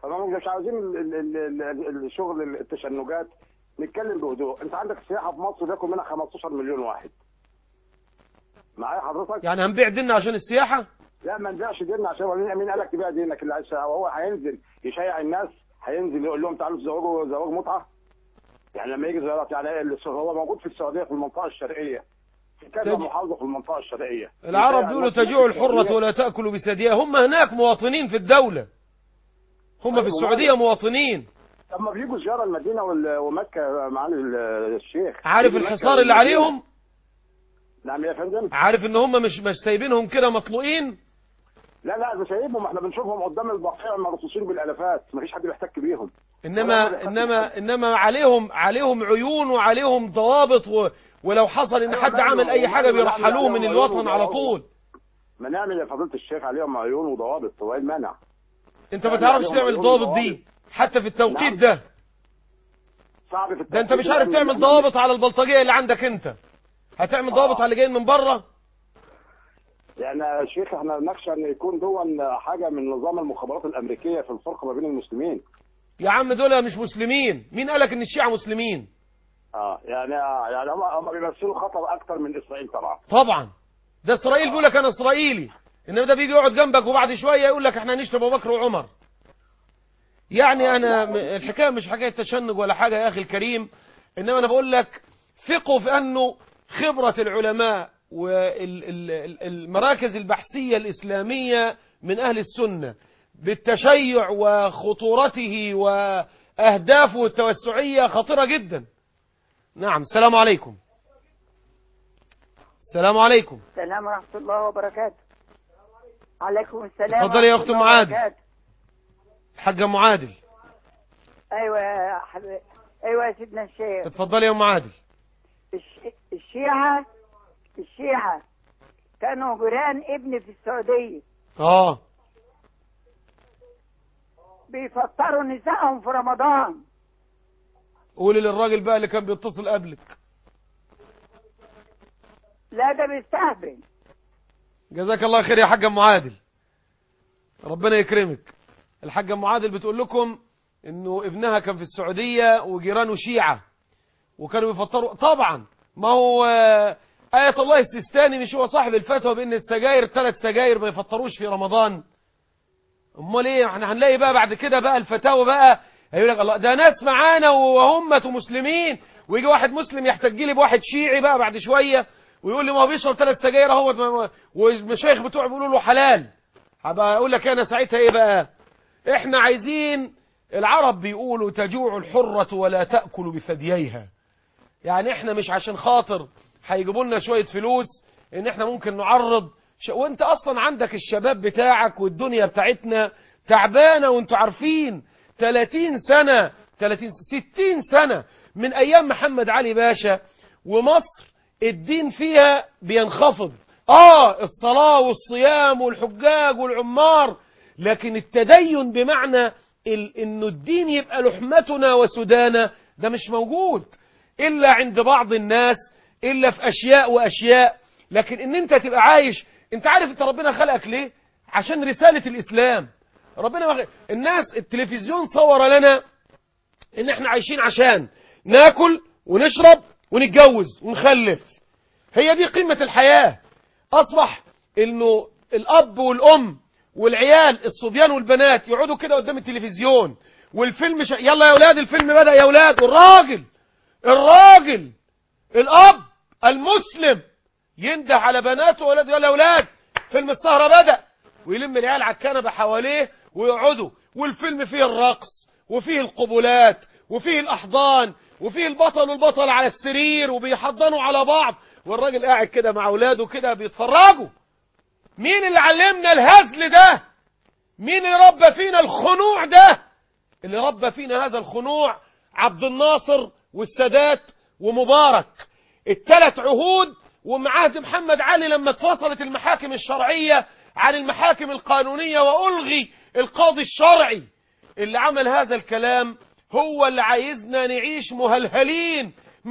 Speaker 9: فما مش عاوزين ال- ال- ال- ال- الشغل التشنجات نتكلم بهدوء انت عندك السياحه في مصر بياكل منها 15 مليون واحد معايا حضرتك
Speaker 2: يعني هنبيع ديننا عشان السياحة
Speaker 9: لا ما نبيعش ديننا عشان مين مين قال لك تبيع دينك اللي عايز وهو هينزل يشيع الناس هينزل يقول لهم تعالوا تزوجوا زواج متعه يعني لما يجي زيارات يعني الس- هو موجود في السعوديه في المنطقه الشرقيه في كذا
Speaker 2: تج-
Speaker 9: محافظه في المنطقه الشرقيه
Speaker 2: العرب
Speaker 9: يشيع
Speaker 2: بيقولوا
Speaker 9: الناس
Speaker 2: تجوع
Speaker 9: في
Speaker 2: الحرة
Speaker 9: السعودية.
Speaker 2: ولا تأكل بثديها هم هناك مواطنين في الدولة هم في
Speaker 9: أيوة،
Speaker 2: السعودية مواطنين
Speaker 9: طب ما بيجوا زياره المدينه وال- ومكه معالي ال- الشيخ
Speaker 2: عارف
Speaker 9: يجي مكة
Speaker 2: الحصار اللي
Speaker 9: والمدينة.
Speaker 2: عليهم
Speaker 9: نعم يا فندم
Speaker 2: عارف ان هم مش مش سايبينهم كده مطلوقين
Speaker 9: لا لا ده سايبهم احنا بنشوفهم قدام البقيع مرصوصين بالالافات مفيش حد بيحتك بيهم
Speaker 2: انما انما انما عليهم عليهم عيون وعليهم ضوابط و ولو حصل ان
Speaker 9: أيوة،
Speaker 2: حد
Speaker 9: ماله-
Speaker 2: عمل اي حاجة
Speaker 9: وماله
Speaker 2: بيرحلوه
Speaker 9: عليهم
Speaker 2: من
Speaker 9: عيون
Speaker 2: الوطن على
Speaker 9: وضوابط.
Speaker 2: طول
Speaker 9: ما نعمل يا فضيله الشيخ عليهم عيون وضوابط هو ايه المانع
Speaker 2: انت ما
Speaker 9: يعني
Speaker 2: تعرفش
Speaker 9: عليهم
Speaker 2: تعمل
Speaker 9: عيون
Speaker 2: الضوابط
Speaker 9: وضوابط.
Speaker 2: دي حتى في التوقيت
Speaker 9: نعم.
Speaker 2: ده
Speaker 9: صعب في
Speaker 2: ده انت مش عارف
Speaker 9: التوقيت
Speaker 2: تعمل
Speaker 9: ده.
Speaker 2: ضوابط على البلطجية اللي عندك انت هتعمل ضوابط على اللي جايين من بره
Speaker 9: يعني يا شيخ احنا نخشى ان يكون دون حاجه من نظام المخابرات الامريكيه في الفرقه ما بين المسلمين
Speaker 2: يا عم دول مش مسلمين مين قالك ان الشيعة مسلمين
Speaker 9: اه يعني يعني هم هم بيمثلوا خطر اكتر من اسرائيل طبعا
Speaker 2: طبعا ده اسرائيل بيقول لك انا اسرائيلي انما ده بيجي يقعد جنبك وبعد شويه يقول لك احنا هنشتم ابو بكر وعمر يعني انا م- الحكايه مش حكايه تشنج ولا حاجه يا اخي الكريم انما انا بقول لك ثقوا في انه خبره العلماء والمراكز البحثيه الاسلاميه من اهل السنه بالتشيع وخطورته واهدافه التوسعيه خطيره جدا نعم السلام عليكم السلام عليكم
Speaker 10: السلام ورحمة الله وبركاته عليكم السلام
Speaker 2: اتفضلي يا
Speaker 10: ورحمة
Speaker 2: أخت
Speaker 10: الله
Speaker 2: أم عادل.
Speaker 10: وبركاته.
Speaker 2: حاجة أم عادل
Speaker 10: أيوة يا حبيبي أيوة يا سيدنا الشيخ
Speaker 2: اتفضلي يا أم عادل
Speaker 10: الش... الشيعة الشيعة كانوا جيران ابني في السعودية
Speaker 2: اه
Speaker 10: بيفطروا نسائهم في رمضان
Speaker 2: قولي للراجل بقى اللي كان بيتصل قبلك
Speaker 10: لا ده بيستهبل
Speaker 2: جزاك الله خير يا حاجة أم عادل ربنا يكرمك الحاجة أم عادل بتقول لكم إنه ابنها كان في السعودية وجيرانه شيعة وكانوا بيفطروا طبعا ما هو آه، آية الله السيستاني مش هو صاحب الفتوى بأن السجاير ثلاث سجاير ما يفطروش في رمضان امال ايه احنا هنلاقي بقى بعد كده بقى الفتاوى بقى هيقول لك الله ده ناس معانا وهم مسلمين ويجي واحد مسلم يحتج لي بواحد شيعي بقى بعد شويه ويقول لي ما هو بيشرب ثلاث سجاير اهوت والمشايخ بتوعه بيقولوا له حلال هبقى اقول لك انا ساعتها ايه بقى احنا عايزين العرب بيقولوا تجوع الحرة ولا تأكل بثدييها يعني احنا مش عشان خاطر هيجيبوا لنا شوية فلوس ان احنا ممكن نعرض ش... وانت اصلا عندك الشباب بتاعك والدنيا بتاعتنا تعبانة وانتوا عارفين 30 سنة 30 60 سنة من ايام محمد علي باشا ومصر الدين فيها بينخفض اه الصلاة والصيام والحجاج والعمار لكن التدين بمعنى ال... انه الدين يبقى لحمتنا وسدانا ده مش موجود الا عند بعض الناس الا في اشياء واشياء لكن ان انت تبقى عايش انت عارف انت ربنا خلقك ليه عشان رسالة الاسلام ربنا مغ... الناس التلفزيون صور لنا ان احنا عايشين عشان ناكل ونشرب ونتجوز ونخلف هي دي قيمة الحياة اصبح انه الاب والام والعيال الصبيان والبنات يقعدوا كده قدام التلفزيون والفيلم ش... يلا يا اولاد الفيلم بدأ يا اولاد والراجل الراجل الاب المسلم ينده على بناته واولاده يلا يا اولاد فيلم السهرة بدأ ويلم العيال على الكنبة حواليه ويقعدوا والفيلم فيه الرقص وفيه القبلات وفيه الأحضان وفيه البطل والبطل على السرير وبيحضنوا على بعض والراجل قاعد كده مع اولاده كده بيتفرجوا مين اللي علمنا الهزل ده مين اللي ربى فينا الخنوع ده اللي ربى فينا هذا الخنوع عبد الناصر والسادات ومبارك الثلاث عهود ومعاهد محمد علي لما اتفصلت المحاكم الشرعية عن المحاكم القانونية وألغي القاضي الشرعي اللي عمل هذا الكلام هو اللي عايزنا نعيش مهلهلين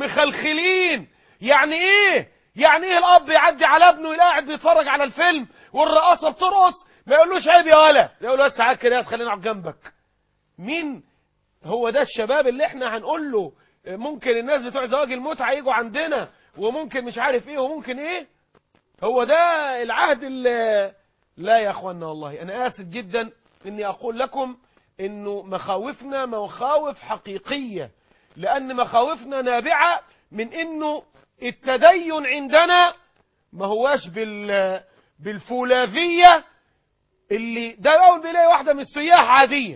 Speaker 2: مخلخلين يعني ايه يعني ايه الاب يعدي على ابنه قاعد بيتفرج على الفيلم والرقاصه بترقص ما يقولوش عيب يا ولا يقول له بس ساعات كده خلينا اقعد جنبك مين هو ده الشباب اللي احنا هنقول له ممكن الناس بتوع زواج المتعة يجوا عندنا وممكن مش عارف ايه وممكن ايه هو ده العهد اللي لا يا اخوانا والله انا اسف جدا اني اقول لكم انه مخاوفنا مخاوف حقيقية لان مخاوفنا نابعة من انه التدين عندنا ما هواش بال بالفولاذية اللي ده اول بيلاقي واحدة من السياح عادية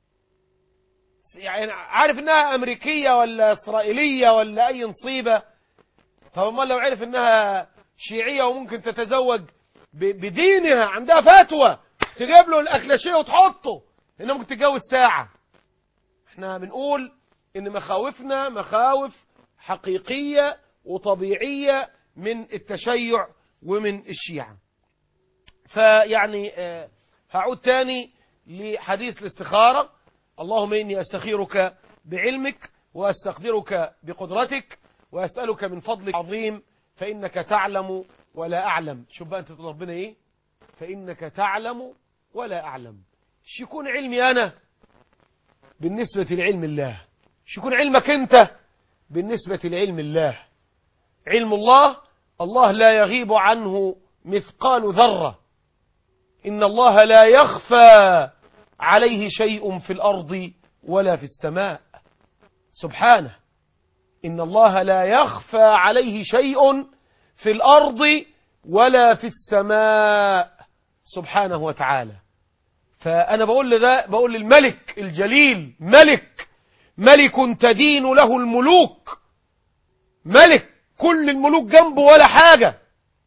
Speaker 2: يعني عارف انها امريكية ولا اسرائيلية ولا اي نصيبة طب امال لو عرف انها شيعية وممكن تتزوج ب- بدينها عندها فتوى تجيب له الاكلاشيه وتحطه انها ممكن تتجوز ساعة احنا بنقول ان مخاوفنا مخاوف حقيقية وطبيعية من التشيع ومن الشيعة فيعني آه، هعود تاني لحديث الاستخارة اللهم إني أستخيرك بعلمك وأستقدرك بقدرتك وأسألك من فضلك العظيم فإنك تعلم ولا أعلم شوف بقى أنت تقول ربنا إيه فإنك تعلم ولا أعلم شو يكون علمي أنا بالنسبة لعلم الله شو يكون علمك أنت بالنسبة لعلم الله علم الله الله لا يغيب عنه مثقال ذرة إن الله لا يخفى عليه شيء في الأرض ولا في السماء سبحانه إن الله لا يخفى عليه شيء في الأرض ولا في السماء سبحانه وتعالى فأنا بقول لذا بقول للملك الجليل ملك ملك تدين له الملوك ملك كل الملوك جنبه ولا حاجة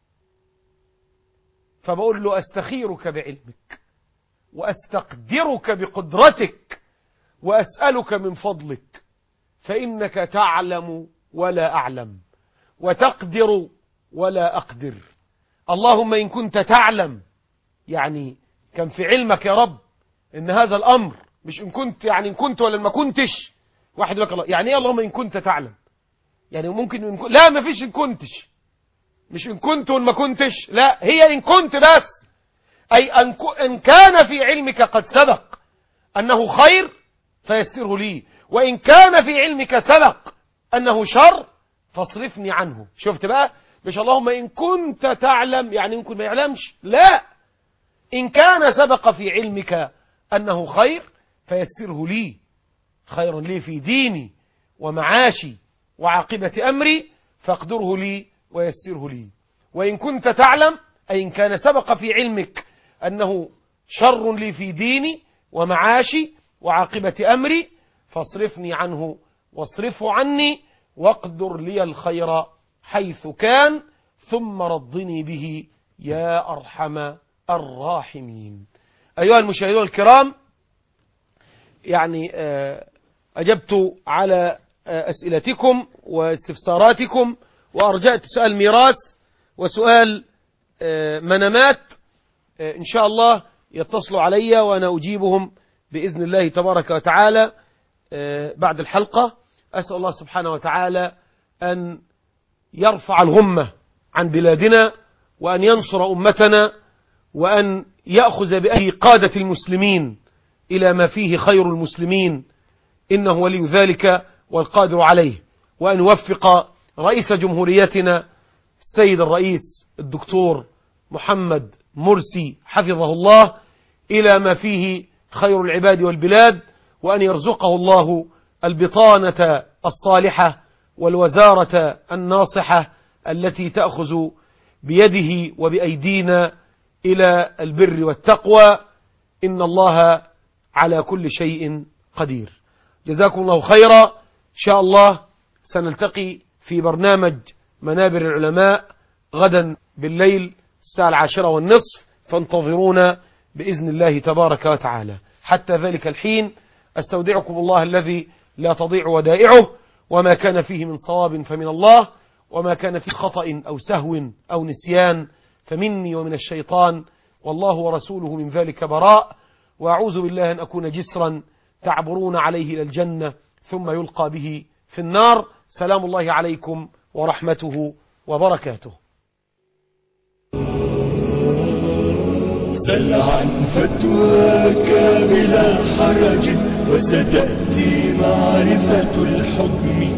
Speaker 2: فبقول له أستخيرك بعلمك وأستقدرك بقدرتك وأسألك من فضلك فإنك تعلم ولا أعلم وتقدر ولا أقدر اللهم إن كنت تعلم يعني كان في علمك يا رب إن هذا الأمر مش إن كنت يعني إن كنت ولا ما كنتش واحد يقول لك الله يعني إيه اللهم إن كنت تعلم يعني ممكن إن كنت لا ما فيش إن كنتش مش إن كنت وإن ما كنتش لا هي إن كنت بس أي أن ك- إن كان في علمك قد سبق أنه خير فيسره لي وإن كان في علمك سبق أنه شر فاصرفني عنه شفت بقى مش اللهم إن كنت تعلم يعني يمكن ما يعلمش لا إن كان سبق في علمك أنه خير فيسره لي خير لي في ديني ومعاشي وعاقبة أمري فاقدره لي ويسره لي وإن كنت تعلم أي إن كان سبق في علمك أنه شر لي في ديني ومعاشي وعاقبة أمري فاصرفني عنه واصرفه عني واقدر لي الخير حيث كان ثم رضني به يا أرحم الراحمين أيها المشاهدون الكرام يعني آه، أجبت على آه، أسئلتكم واستفساراتكم وأرجأت سؤال ميراث وسؤال آه، منامات آه، إن شاء الله يتصلوا علي وأنا أجيبهم بإذن الله تبارك وتعالى آه، بعد الحلقة أسأل الله سبحانه وتعالى أن يرفع الغمة عن بلادنا وأن ينصر أمتنا وأن يأخذ بأي قادة المسلمين إلى ما فيه خير المسلمين إنه ولي ذلك والقادر عليه وأن يوفق رئيس جمهوريتنا السيد الرئيس الدكتور محمد مرسي حفظه الله إلى ما فيه خير العباد والبلاد وأن يرزقه الله البطانة الصالحة والوزارة الناصحة التي تأخذ بيده وبأيدينا إلى البر والتقوى إن الله على كل شيء قدير جزاكم الله خيرا إن شاء الله سنلتقي في برنامج منابر العلماء غدا بالليل الساعة العاشرة والنصف فانتظرونا بإذن الله تبارك وتعالى حتى ذلك الحين أستودعكم الله الذي لا تضيع ودائعه وما كان فيه من صواب فمن الله وما كان فيه خطأ أو سهو أو نسيان فمني ومن الشيطان والله ورسوله من ذلك براء وأعوذ بالله أن أكون جسرا تعبرون عليه إلى الجنة ثم يلقى به في النار سلام الله عليكم ورحمته وبركاته
Speaker 1: سل عن فتواك بلا حرج وستأتي معرفة الحكم